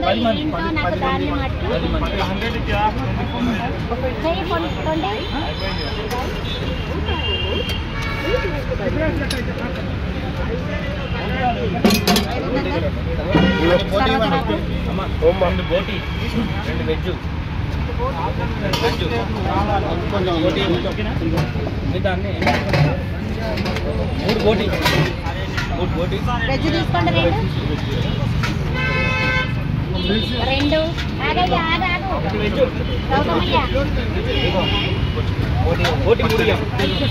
పది మంది ఏంటో నాకు దాన్ని మట్టి పది మంది చెయ్యి కొనుక్కోండి అమ్మ రెండు బోటి రెండు వెజ్ వెజ్ బోటి మిగతా అన్ని మూడు బోటి మూడు బోటి వెజ్ తీసుకోండి రెండు రెండు ఆగయ్య ఆగాగు వెజ్ గౌతమయ్య బోటి మూడు ఇయ్యం.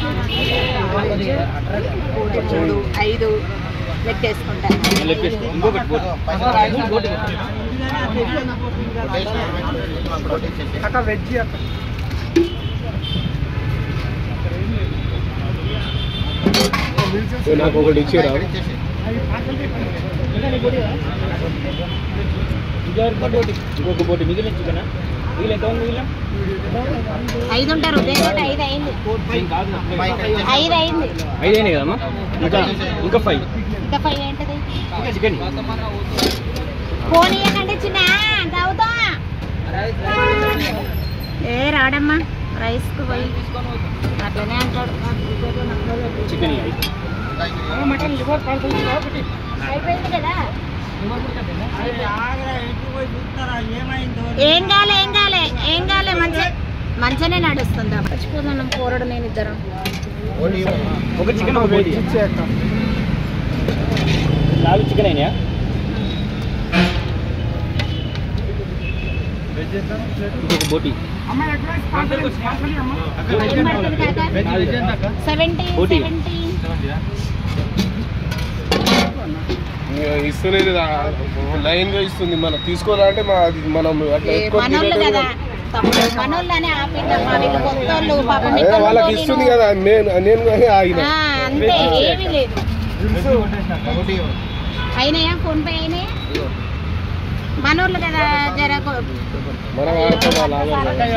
మూడు ఐదు లెక్కేసుకుంటా లెక్కేసుకో ఇంకొకటి బోటి మూడు బోటి అక్క వెజ్ అక్క నాకు ఒకటి ఇచ్చిరా ఇంకొక బోటి ఇంకొక బోటి మిగిలిన చికెన్ మిగిలిన ఎంత ఉంది మిగిలిన ఐదు ఉంటారు దేనికంటే ఐదు అయింది ఐదు అయింది ఐదేనే కదమ్మా ఇంకా ఇంకా ఫైవ్ ఇంకా ఫైవ్ ఏంటది ఇంకా చికెన్ ఫోన్ ఇవ్వకండి చిన్న గౌతమ్ ఏ రాడమ్మా రైస్ కు పోయి అట్లనే అంటాడు చికెన్ అయిపోయింది కదా ఏం కాలే ఏం కాలే ఏం కాలే మంచి మంచిగానే నడుస్తుందా మర్చిపోతున్నాం కూరడు నేను ఇద్దరం ఒక చికెన్ ఒక బోటి ఇచ్చే అక్క నాలుగు చికెన్ అయినాయా ఇంకొక బోటి ఏం పడుతుంది కాక సెవెంటీ బోటి. సెవెంటీ ఇస్తలేదు లైన్ గా ఇస్తుంది మనం తీసుకోవాలంటే మా అది మనం అట్లా ఎక్కువ మనోళ్ళు తినట్లేదు కదా తమ్ముడు మనోళ్ళని ఆపిద్దమ్మా వీళ్ళు కొత్తోళ్ళు పాపం అదే ఇక్కడ వాళ్ళకి ఉంటూ ఇస్తుంది నేను- కదా నేను నేను కానీ ఆగిన ఆ, అంతే ఏమీ లేదు అయినాయా ఫోన్ పే అయినాయా మనోళ్ళు కదా జర కొ- మనం ఆడతాం వాళ్ళు ఆగరు కదా.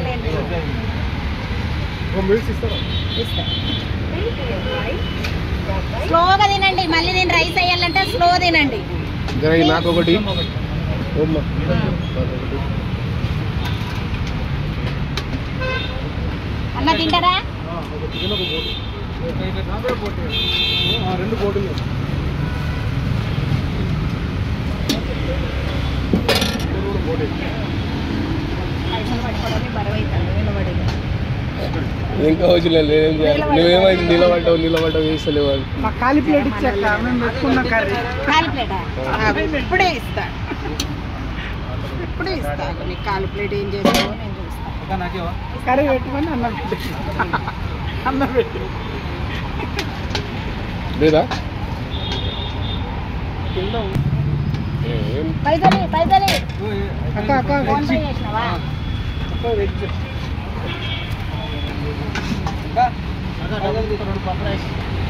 ఇస్తా. స్లోగా తినండి మళ్ళీ నేను రైస్ వేయాలంటే స్లో తినండి జర ఈ నాకు ఒకటి ఓమ్మ. నాకొకటి. అన్న తింటారా రెండు బోటులు పైసలు పట్టుకోవడానికి బరువు అవుతుంది నిలబడి ఇంకా వచ్చిన ఏం చేయాలి నువ్వేమైంది నిలబడ్డావు నిలబడ్డావు చేస్తలేవు అని మా ఖాళీ ప్లేట్ ఇచ్చాక మేము పెట్టుకున్న కర్రీ కాలు ప్లేటా ఇప్పుడే ఇస్తా ఇప్పుడే ఇస్తా నీకు కాలు ప్లేట్ ఏం చేస్తావో నేను చూస్తా కర్రీ పెట్టుకొని అన్నం పెట్టి అన్నం పెట్టి లేదా కింద ఏం పైసలి పైసలి అక్క అక్క ఫోన్ వెజ్ పే చేసినావా అక్క వెజ్